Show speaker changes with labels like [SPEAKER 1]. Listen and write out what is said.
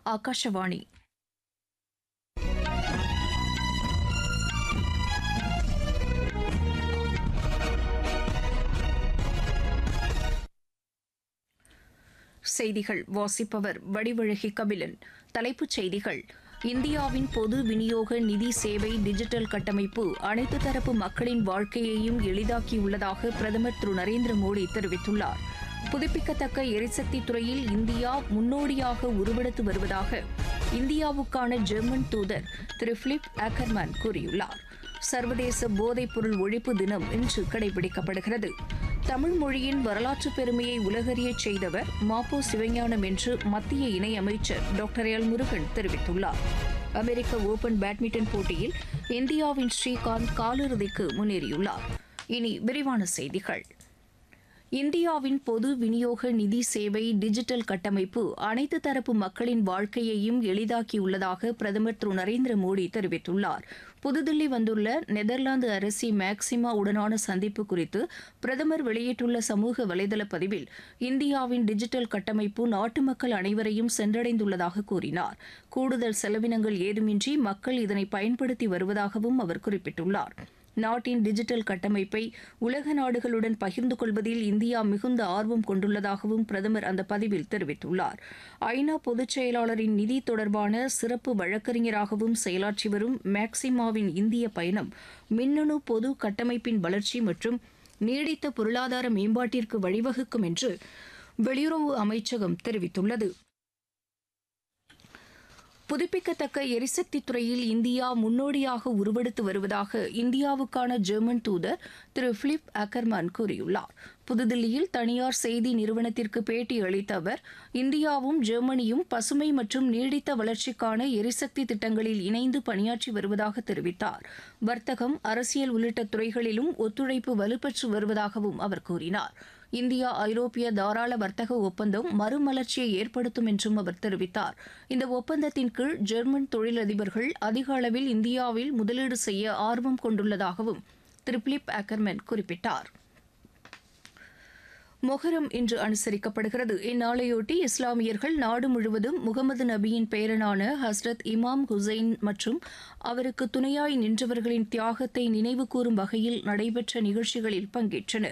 [SPEAKER 1] ஆகாஷவாணி செய்திகள் வாசிப்பவர் வடிவழகி கபிலன் தலைப்புச் செய்திகள் இந்தியாவின் பொது விநியோக நிதி சேவை டிஜிட்டல் கட்டமைப்பு அனைத்து தரப்பு மக்களின் வாழ்க்கையையும் எளிதாக்கியுள்ளதாக பிரதமர் திரு நரேந்திர மோடி தெரிவித்துள்ளார் புதுப்பிக்கத்தக்க எரிசக்தி துறையில் இந்தியா முன்னோடியாக உருவெடுத்து வருவதாக இந்தியாவுக்கான ஜெர்மன் தூதர் திரு பிலிப் ஆக்கர்மேன் கூறியுள்ளார் சர்வதேச போதைப்பொருள் ஒழிப்பு தினம் இன்று கடைபிடிக்கப்படுகிறது தமிழ் மொழியின் வரலாற்று பெருமையை உலகறியச் செய்தவர் மாப்போ சிவஞானம் என்று மத்திய இணையமைச்சர் டாக்டர் எல் முருகன் தெரிவித்துள்ளார் அமெரிக்க ஓபன் பேட்மிண்டன் போட்டியில் இந்தியாவின் ஸ்ரீகாந்த் காலிறுதிக்கு முன்னேறியுள்ளார் இனி விரிவான செய்திகள் இந்தியாவின் பொது விநியோக நிதி சேவை டிஜிட்டல் கட்டமைப்பு அனைத்து தரப்பு மக்களின் வாழ்க்கையையும் எளிதாக்கியுள்ளதாக பிரதமர் திரு நரேந்திர மோடி தெரிவித்துள்ளார் புதுதில்லி வந்துள்ள நெதர்லாந்து அரசி மேக்சிமா உடனான சந்திப்பு குறித்து பிரதமர் வெளியிட்டுள்ள சமூக வலைதள பதிவில் இந்தியாவின் டிஜிட்டல் கட்டமைப்பு நாட்டு மக்கள் அனைவரையும் சென்றடைந்துள்ளதாக கூறினார் கூடுதல் செலவினங்கள் ஏதுமின்றி மக்கள் இதனை பயன்படுத்தி வருவதாகவும் அவர் குறிப்பிட்டுள்ளார் நாட்டின் டிஜிட்டல் கட்டமைப்பை உலக நாடுகளுடன் பகிர்ந்து கொள்வதில் இந்தியா மிகுந்த ஆர்வம் கொண்டுள்ளதாகவும் பிரதமர் அந்த பதிவில் தெரிவித்துள்ளார் ஐநா பொதுச் செயலாளரின் நிதி தொடர்பான சிறப்பு வழக்கறிஞராகவும் செயலாற்றி வரும் மேக்சிமாவின் இந்திய பயணம் மின்னணு பொது கட்டமைப்பின் வளர்ச்சி மற்றும் நீடித்த பொருளாதார மேம்பாட்டிற்கு வழிவகுக்கும் என்று வெளியுறவு அமைச்சகம் தெரிவித்துள்ளது புதுப்பிக்கத்தக்க எரிசக்தி துறையில் இந்தியா முன்னோடியாக உருவெடுத்து வருவதாக இந்தியாவுக்கான ஜெர்மன் தூதர் திரு பிலிப் அக்கர்மேன் கூறியுள்ளார் புதுதில்லியில் தனியார் செய்தி நிறுவனத்திற்கு பேட்டி அளித்த அவர் இந்தியாவும் ஜெர்மனியும் பசுமை மற்றும் நீடித்த வளர்ச்சிக்கான எரிசக்தி திட்டங்களில் இணைந்து பணியாற்றி வருவதாக தெரிவித்தார் வர்த்தகம் அரசியல் உள்ளிட்ட துறைகளிலும் ஒத்துழைப்பு வலுப்பெற்று வருவதாகவும் அவர் கூறினார் இந்தியா ஐரோப்பிய தாராள வர்த்தக ஒப்பந்தம் மறுமலர்ச்சியை ஏற்படுத்தும் என்றும் அவர் தெரிவித்தார் இந்த ஒப்பந்தத்தின் கீழ் ஜெர்மன் தொழிலதிபர்கள் அதிக அளவில் இந்தியாவில் முதலீடு செய்ய ஆர்வம் கொண்டுள்ளதாகவும் திரு பிலிப் ஆக்கர்மேன் குறிப்பிட்டார் மொஹரம் இன்று அனுசரிக்கப்படுகிறது இந்நாளையொட்டி இஸ்லாமியர்கள் நாடு முழுவதும் முகமது நபியின் பேரனான ஹஸ்ரத் இமாம் ஹுசைன் மற்றும் அவருக்கு துணையாய் நின்றவர்களின் தியாகத்தை நினைவு கூறும் வகையில் நடைபெற்ற நிகழ்ச்சிகளில் பங்கேற்றனர்